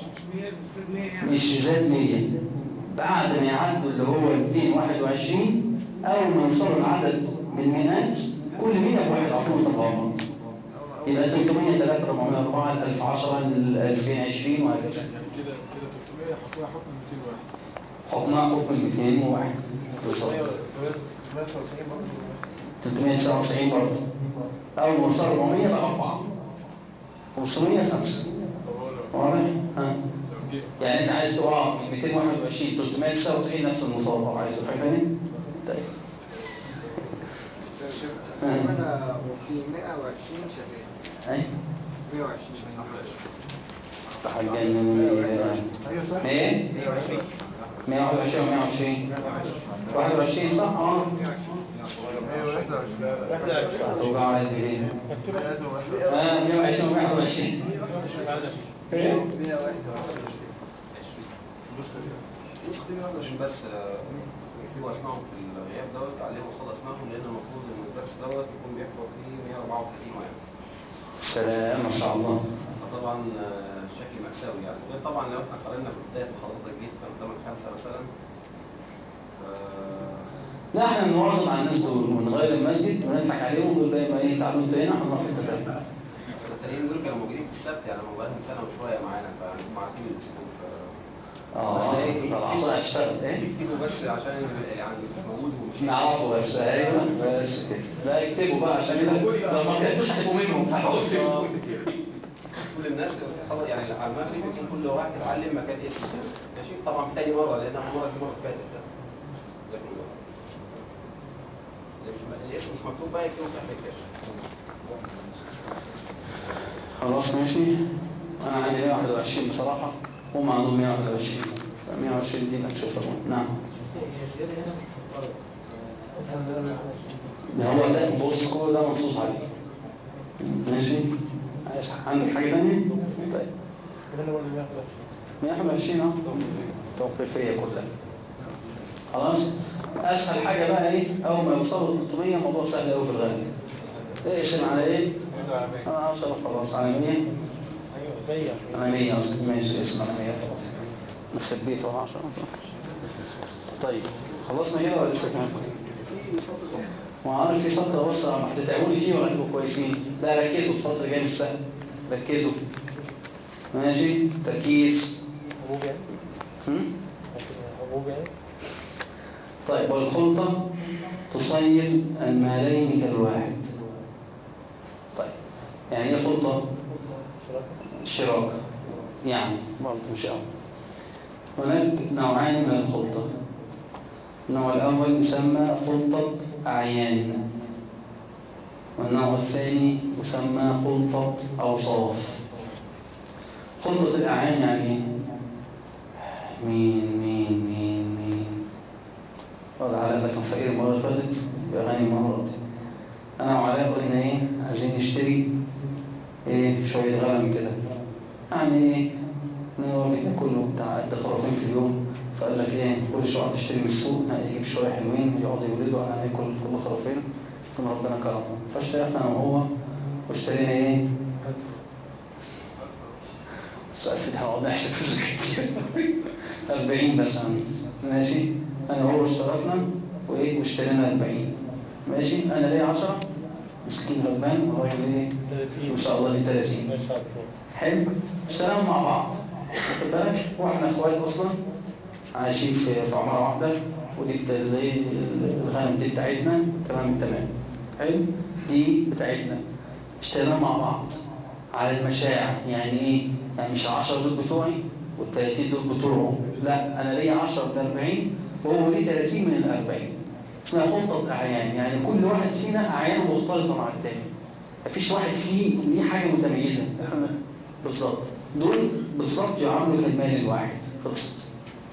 مش زاد 100 بعد ما يعدوا اللي هو 221 اول ما يوصلوا العدد من مئات كل 100 واحد على طول تغامض يبقى 300 3 404 1010 2020 وهكذا كده كده 300 حطوها حكم 201 حكمها حكم ال 201 بالظبط 399 برضه 399 برضه أول ما وصل 400 بقى 4 500 5 طب هو لو واضح؟ ها لو جه يعني أنت عايز تقع من 221 399 نفس النصاب أو عايز تروح تاني؟ طيب ها. انا وفي 120 شغال أي 120 تحجن ايوه صح ايه 121 120 21 صح اه ايوه 21 هتوجع على الجنيه مكتوب اه 120 121 ايه عشان بس آه، يكتبوا اسمائهم في الغياب دوت تعليم قصاد اسمائهم لان المفروض ان الدرس دوت يكون بيحضر فيه 134 واحد سلام ما شاء الله فطبعا آه، شكل مأساوي يعني غير طبعا لو احنا قارنا بداية حضرتك جيت كان قدامك خمسة مثلا ف- لا احنا نواظب على الناس دول ونغير المسجد ونضحك عليهم ونقول بقى ما ايه تعالوا انتوا هنا احنا نروح حته ثانيه بس التانيين دول كانوا موجودين في السبت يعني هم بقالهم سنة وشوية معانا فهم عارفين الاسلوب ف- اه بس إيه، طب العصر هتشتغل ايه يكتبوا بس عشان يعني موجود ومش نعرفه بس ايوه بس كده لا اكتبوا بقى عشان كده لو ما كتبوش هتبقوا منهم هتقعدوا كل الناس خلاص يعني على المغرب يكون كل واحد اتعلم مكان اسمه ماشي طبعا تاني مره لان اول مره دي المره اللي فاتت جزاكم الله اللي مش- الاسم مش مكتوب بقى يكتبه تحت الكشف خلاص ماشي انا عندي 121 بصراحه هم عندهم 121 ف 120 دي نشوفها نعم ده هو ده بص كل ده منصوص عليه ماشي عايز عندك حاجه ثانيه طيب كده انا برضه 121 121 اه توقيفيه كلها خلاص اسهل حاجه بقى ايه اول ما يوصلوا 300 موضوع سهل قوي في الغالب اقسم على ايه انا اوصل خلاص على 100 ايوه 100 انا 100 اصلا ماشي اسم انا 100 خلاص انا خبيته 10 طيب خلصنا كده ولا لسه كمان وعارف في سطر بص ما هتتعبوني فيه ولا تبقوا كويسين لا ركزوا في سطر جاي مش سهل ركزوا ماشي تركيز ابوه جاي هم؟ ابوه جاي طيب والخلطة تصير المالين كالواحد طيب يعني ايه خلطة شراكة يعني برضه مش قوي هناك نوعان من الخلطة النوع الأول يسمى خلطة أعيان والنوع الثاني يسمى خلطة أوصاف خلطة الأعيان يعني إيه؟ مين مين مين مين وضع على ده كان فقير المرة اللي فاتت يبقى غني المرة دي أنا وعلاء قلنا إيه عايزين نشتري إيه شوية غنم كده يعني إيه نقول كله بتاع قد خرافين في اليوم فقال لك إيه كل شوية نشتري من السوق نجيب شوية حلوين يقعدوا يولدوا أنا ناكل كل خرافين ثم ربنا كرمنا فاشترينا أنا وهو واشترينا إيه السقف ده هقعد نحسب فلوس كتير 40 مثلا ماشي انا وهو اشتركنا وايه واشترينا 40 ماشي انا ليا 10 مسكين غلبان والراجل ايه 30 ما شاء الله ليه 30 ما شاء الله حلو اشتغلوا مع بعض واخد بالك واحنا اخوات اصلا عايشين في في عماره واحده ودي بت- زي الغنم دي بتاعتنا تمام التمام حلو دي بتاعتنا اشتغلنا مع بعض على المشاع يعني ايه يعني مش 10 دول بتوعي وال30 دول بتوعه لا انا ليا 10 من 40 وهو ليه 30 من ال 40 اسمها خلطه اعيان يعني كل واحد فينا اعيانه مختلطه مع التاني مفيش واحد فيه ليه حاجه متميزه بالظبط دول بالظبط يعاملوا كالمال الواحد خلصت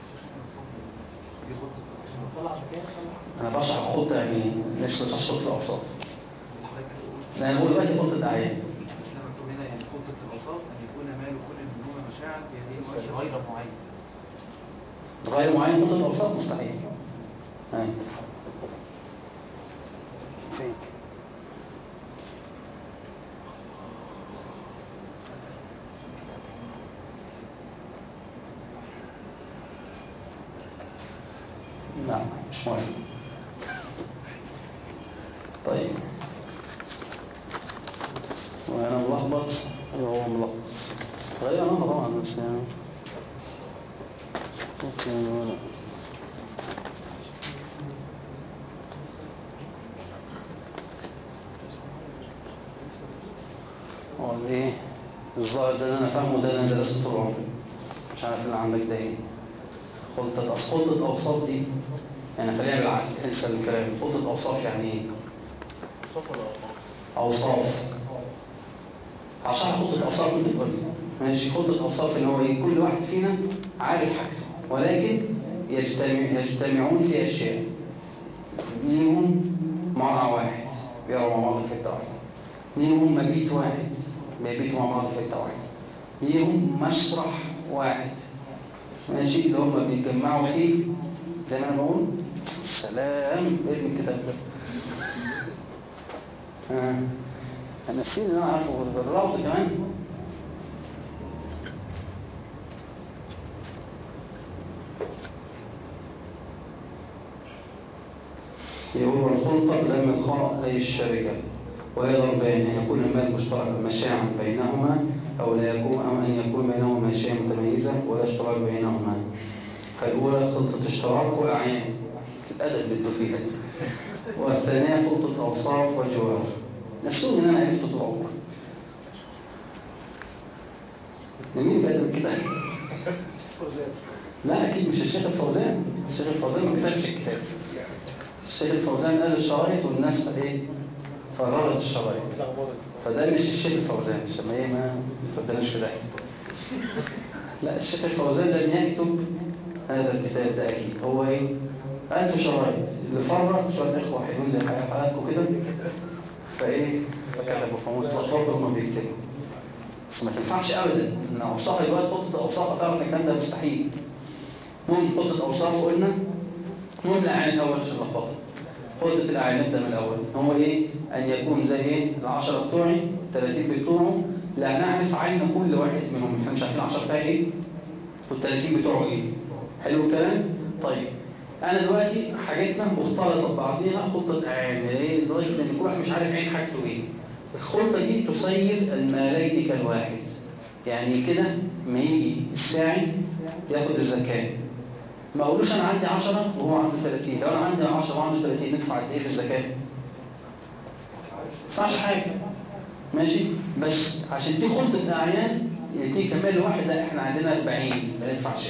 انا بشرح الخطه يعني مش بشرح خطه الاوساط لان هو دلوقتي خطه اعيان الإسلام مكتوب هنا يعني خطة الأوساط أن يكون مال كل منهما مشاعر في هذه المؤسسة غير معين غير معين خطه الاوساط مستحيل هاي. فين لا مش مهم طيب وانا ساعة ممكن هو ايه الظاهر ده اللي انا فاهمه ده اللي انا درسته طول عمري مش عارف اللي عندك ده ايه خلطة خلطة اوصاف دي يعني خلينا بالعقل انسى الكلام خلطة اوصاف يعني ايه صف ولا اوصاف عشان خلطة اوصاف انت تقول لي ماشي خلطة اوصاف ان هو ايه كل واحد فينا عارف حاجته ولكن يجتمع يجتمعون في اشياء منهم مرعى واحد بيقروا مع بعض في حته واحده ليهم مبيت واحد بيبيتوا مع بعض في حته واحده ليهم مسرح واحد ماشي اللي هم بيتجمعوا فيه زي ما انا بقول سلام ايه الكتاب ده آه. انا نسيت ان انا عارفه بالربط كمان يقول الخلطة لم الخاء أي الشركة ويضرب بين أن يكون المال مشتركا مشاعا بينهما أو لا يكون أو أن يكون بينهما مشاعر متميزة ولا اشتراك بينهما فالأولى خلطة اشتراك وأعيان الأدب بالتفيدة والثانية خلطة أوصاف وجوار نفسهم إن أنا عرفت طول عمري مين بقى كده؟ لا أكيد مش الشيخ الفوزان الشيخ الفوزان ما كتبش الكتاب الشيخ الفوزان قال الشرايط والناس ايه فررت الشرايط فده مش الشيخ الفوزان عشان ايه ما تفضلناش في ده لا الشيخ الفوزان لم يكتب هذا الكتاب ده اكيد هو ايه ألف شرايط اللي فرق شوية إخوة حلوين زي حالاتكم كده فإيه فكتبوا فمتلخبطوا وما بيكتبوا بس ما تنفعش أبدا إن أوصاف دلوقتي خطة أوصاف تعرف إن الكلام ده مستحيل مهم خطة أوصاف قلنا مهم الأعلان الأول عشان لخبطه خطة الأعلان نبدأ من الأول هو إيه أن يكون زي إيه العشرة بتوعي 30 بتوعه لا نعرف عين كل واحد منهم احنا مش عارفين 10 بتاعي إيه وال30 بتوعه إيه حلو الكلام طيب أنا دلوقتي حاجاتنا مختلطة ببعضيها خطة أعلان إيه لدرجة إن كل واحد مش عارف عين حاجته إيه الخلطة دي تصير المالين كالواحد يعني كده ما يجي الساعي ياخد الزكاة ما اقولوش انا عندي 10 وهو عنده 30 لو انا عندي 10 وعنده 30 ندفع قد ايه في الزكاه ما ينفعش حاجه ماشي بس عشان دي خلطه اعيان الاثنين كمال واحد لا احنا عندنا 40 ما ندفعش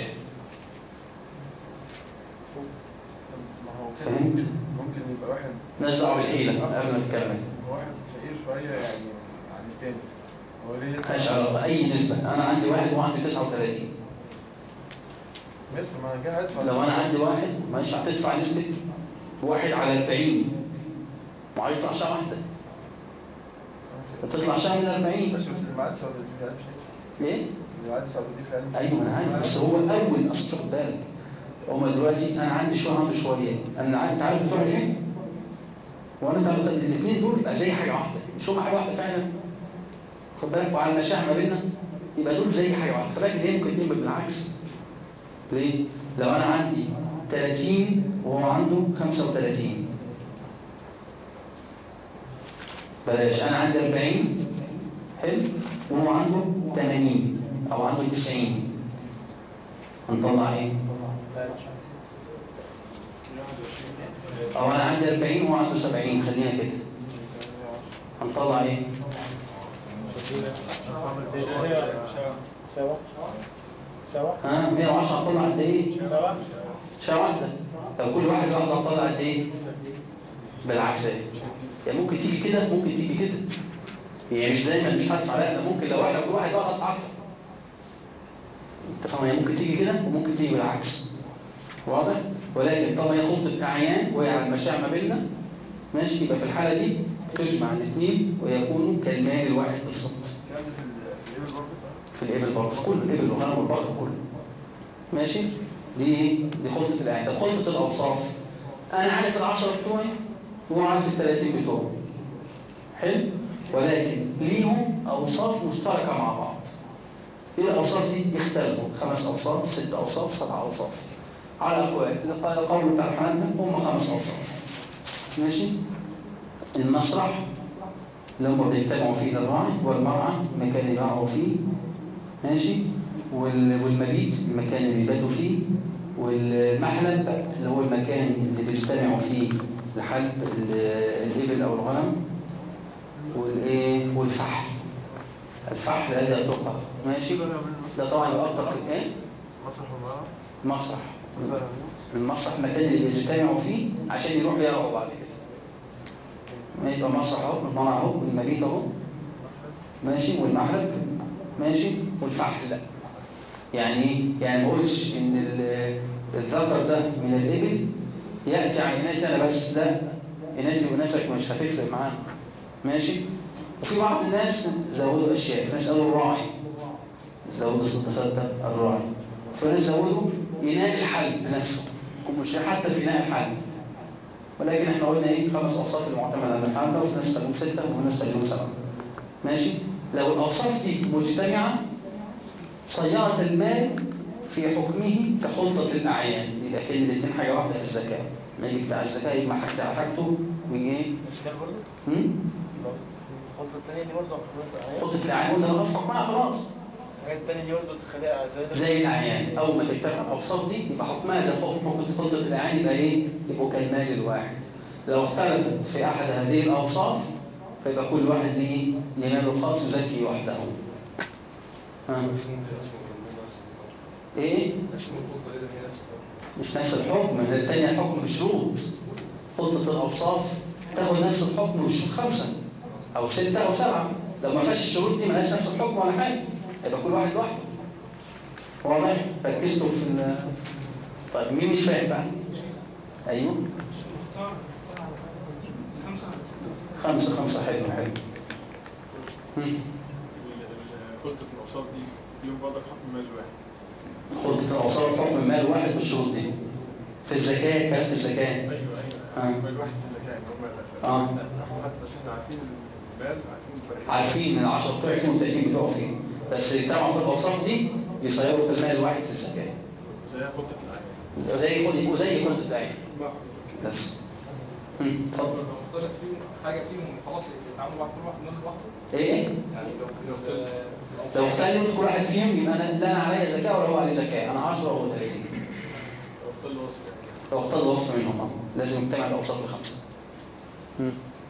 ما هو كده فهمت؟ ممكن يبقى واحد مالناش دعوه بالحيله قبل ما نكمل واحد فقير شوية يعني عن التاني هو ليه مالهاش علاقه اي نسبه انا عندي واحد وهو عنده 39 مثل ما انا جاي ادفع لو انا عندي واحد مش هتدفع نسبه واحد على 40 ما هيطلع شهر واحده تطلع شهر من 40 بس بس اللي معاه 39 في قلب شيء ايه؟ اللي معاه 39 في قلب ايوه انا عارف بس هو اول اصل خد بالك هما دلوقتي انا عندي شويه عنده شويه انا عارف انت عارف بتوع فين وانا باخد الاثنين دول يبقى زي حاجه واحده مش هما حاجه واحده فعلا خد بالك وعلى المشاعر ما بيننا يبقى دول زي حاجه واحده فلكن هي ممكن تبقى بالعكس ليه؟ لو انا عندي 30 وهو عنده 35 بلاش انا عندي 40 حلو وهو عنده 80 او عنده 90 هنطلع ايه او انا عندي 40 وهو عنده 70 خلينا كده هنطلع ايه سوا سوا ها 110 هنطلع قد ايه سوا شهر واحده لو كل واحد واحده هتطلع قد ايه بالعكسيه يعني ممكن تيجي كده ممكن تيجي كده يعني مش دايما مش هدفع لا ده ممكن لو واحد لو كل واحد واحد هدفع اكتر انت فاهم هي ممكن تيجي كده وممكن تيجي بالعكس واضح ولكن طبعا هي خطه اعيان وهي على المشاع ما بيننا ماشي يبقى في الحاله دي تجمع الاثنين ويكونوا كالمال الواحد بالظبط الكلام ده في ال- في الإبل برضه في الإبل برضه في كل الإبل والغنم والبقر كله ماشي دي ايه دي خلطة الأعين ده خلطة الأوصاف أنا عارف العشرة بتوعي وهو عارف الثلاثين بتوعه حلو ولكن ليهم أوصاف مشتركة مع بعض ايه الأوصاف دي يختلفوا خمس أوصاف ست أوصاف سبع أوصاف على أقوال القول بتاع الحنابلة هم خمس أوصاف ماشي المسرح اللي هم بيجتمعوا فيه الراعي والمرعى مكان يقعوا فيه ماشي وال- والمبيت المكان اللي يباتوا فيه والمحلب اللي هو المكان اللي بيجتمعوا فيه لحلب ال- الإبل أو الغنم والإيه والفحل الفحل هذا يطلق ماشي ده طبعا يؤطر في الإيه مسرح المرأة مسرح مثلا المسرح مكان اللي بيجتمعوا فيه عشان يروحوا يقعوا بعد كده ما يبقى مسرح اهو المنع اهو والمبيت اهو ماشي والمحرب ماشي والفحل لا يعني ايه يعني ما اقولش ان ال- الذكر ده من الابل ياتي على اناث انا بس لا اناثي وناسك مش هتفرق معانا ماشي وفي بعض الناس زودوا اشياء في ناس قالوا الراعي زودوا الصدفات ده الراعي فناس زودوا إناء الحلب نفسه مش حتى في إناء الحلب ولكن احنا قلنا ايه خمس اوصاف المعتمده على الحلبة وفي ناس خلوهم سته وفي ناس خلوهم سبعه ماشي لو الاوصاف دي مجتمعه صياغه المال في حكمه كخلطه الاعيان يبقى كان الاثنين حاجه واحده في الزكاه ما يجي بتاع الزكاه يجمع حاجته على حاجته ويجي اشكال برضه هم؟ الخلطة التانية دي برضه حكومات خلطه الاعيان قلنا خلاص حكمها خلاص الحاجات التانية دي برضه تخليها زي زي الأعيان أول ما تجتمع الأوصاف دي يبقى حكمها زي حكم ممكن تفضل الأعيان يبقى إيه؟ يبقوا كالمال الواحد لو اختلفت في أحد هذه الأوصاف فيبقى كل واحد ليه لماله الخاص يزكي وحده ها. إيه؟ مش نفس الحكم من الثانية الحكم بشروط خلطة الأوصاف تاخد نفس الحكم بشروط خمسة أو ستة أو سبعة لو ما فيهاش الشروط دي ملهاش نفس الحكم ولا حاجة يبقى كل واحد لوحده واضح ركزتوا في ال طيب مين مش فاهم بقى ايوه خمسة خمسة حلو حلو هم. خلطة الأوصاف دي فيهم برضه حكم مال واحد خلطة الأوصاف حكم المال واحد بالشروط دي في الزكاة كانت الزكاة أيوه آه. أيوه مال واحد في الزكاة إن هم آه. حتى بس إحنا عارفين المال عارفين الفرق عارفين ان العشرة بتوع فيهم والتأثير بتوعه فين بس يجتمعوا في الأوصاف دي يصيروا في المال الواحد في الزكاة زي خلطة الأعيان زي خد يبقوا زي خلطة العين بس هم، اتفضل لو اختلط فيهم حاجة فيهم خلاص يتعاملوا مع كل واحد نفس واحد ايه يعني لو لو لو اختلفت كل واحد فيهم يبقى انا لا انا عليا زكاه ولا هو عليه زكاه انا 10 وهو 30 لو اختل وصف يعني لو اختل وصف منهم آه. لازم يجتمع الاوصاف الخمسه مم.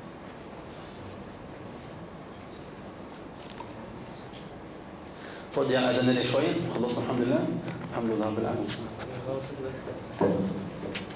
خد يعني اذن لي شويه خلصنا الحمد لله الحمد لله رب العالمين